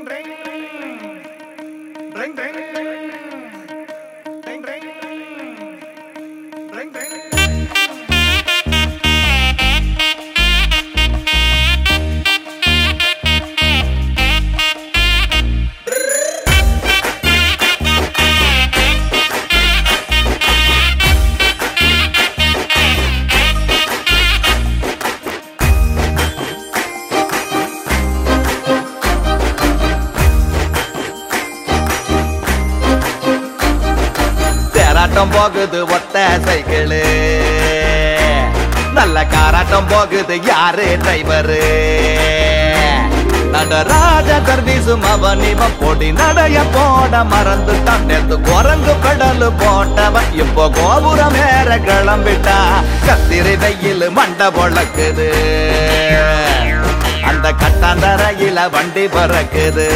ring. Ring, ring. Ring, ring. Ring, ring. தேராட்டம் போகுது ஒத்த cycle நல்ல காராட்டம் போகுது யாரு டிரைவரு நடராஜ சர்வீஸும் அவன் இவன் பொடி நடைய போட மறந்துட்டான் நேத்து குரங்கு பெடலு போட்டவன் இப்போ கோபுரம் மேல கிளம்பிட்டா கத்திரி வெயில் மண்டை பொழக்குது அந்த கட்டாந்தரையில வண்டி பறக்குது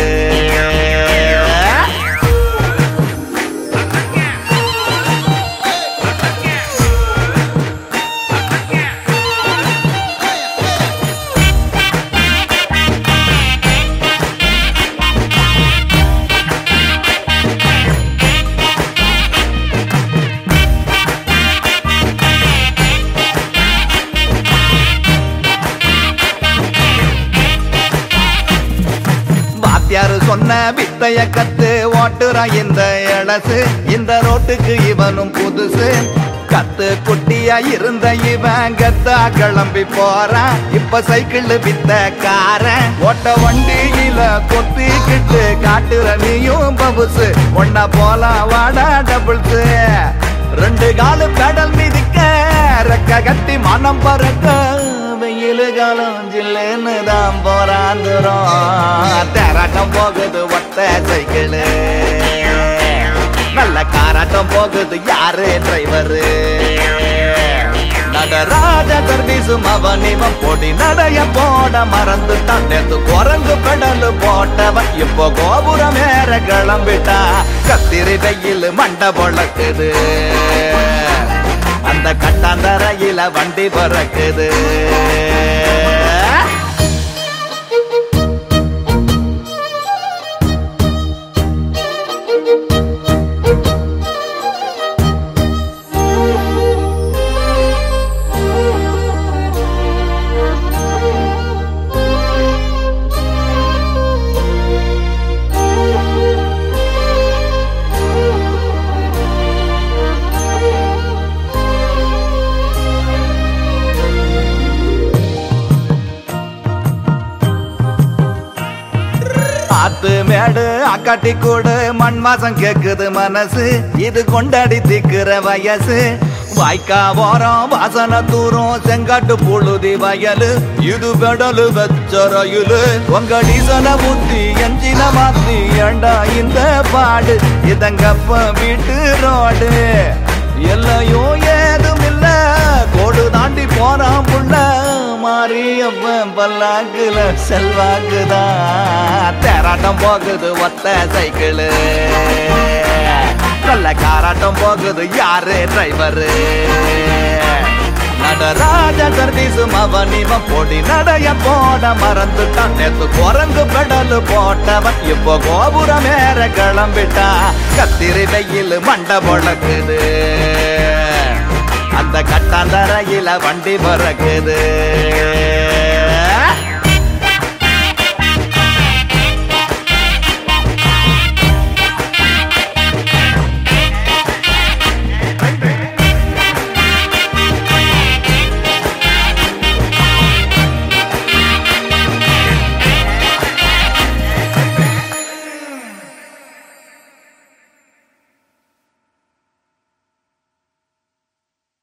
வாத்தியாரு சொன்ன வித்தைய கத்து ஓட்டுறான் இந்த இளசு இந்த ரோட்டுக்கு இவனும் புதுசு கத்து குட்டியா இருந்த இவன் கத்தா கிளம்பி போறான் இப்ப சைக்கிள் வித்த காரன் ஓட்ட வண்டியில கொத்திக்கிட்டு காட்டுற நீயும் பபுசு ஒன்னா போலாம் வாடா டபுள்ஸ் ரெண்டு காலு பெடல் மிதிக்க ரெக்க கட்டி மனம் பறக்க வெயில் காலம் ஜில்லுன்னு தான் போறாந்துரும் தேராட்டம் போகுது ஒத்த சைக்கிளு நல்ல காராட்டம் போகுது யாரு டிரைவரு நடராஜ சர்வீஸும் அவன் இவன் பொடி நடைய போட மறந்துட்டான் நேத்து குரங்கு பெடலு போட்டவன் இப்போ கோபுரம் மேல கிளம்பிட்டா கத்திரி வெயில் மண்டை பொழக்குது அந்த கட்டாந்தரையில வண்டி பறக்குது ஆத்து மேடு அக்காட்டி கூடு மண் மாசம் கேக்குது மனசு இது கொண்டாடி திக்கிற வயசு வாய்க்கா ஓரம் வாசன தூரம் செங்காட்டு புழுதி வயலு இது பெடலு வச்ச ரயிலு உங்க டீசன ஊத்தி எஞ்சின மாத்தி ஏண்டா இந்த பாடு இதங்கப்ப வீட்டு ரோடு எல்லையும் ஏதும் இல்ல கோடு தாண்டி போறான் புள்ள மாரியப்பன் பல்லாக்குல செல்வாக்குதான் தேராட்டம் போகுது ஒத்த சைக்கிளு நல்ல காராட்டம் போகுது யாரு டிரைவரு நடராஜ சர்வீஸும் அவன் இவன் பொடி நடைய போட மறந்துட்டான் நேத்து குரங்கு பெடலு போட்டவன் இப்போ கோபுரம் மேல கிளம்பிட்டா கத்திரி வெயில் மண்டை பொழக்குது அந்த கட்டாந்தரையில வண்டி பறக்குது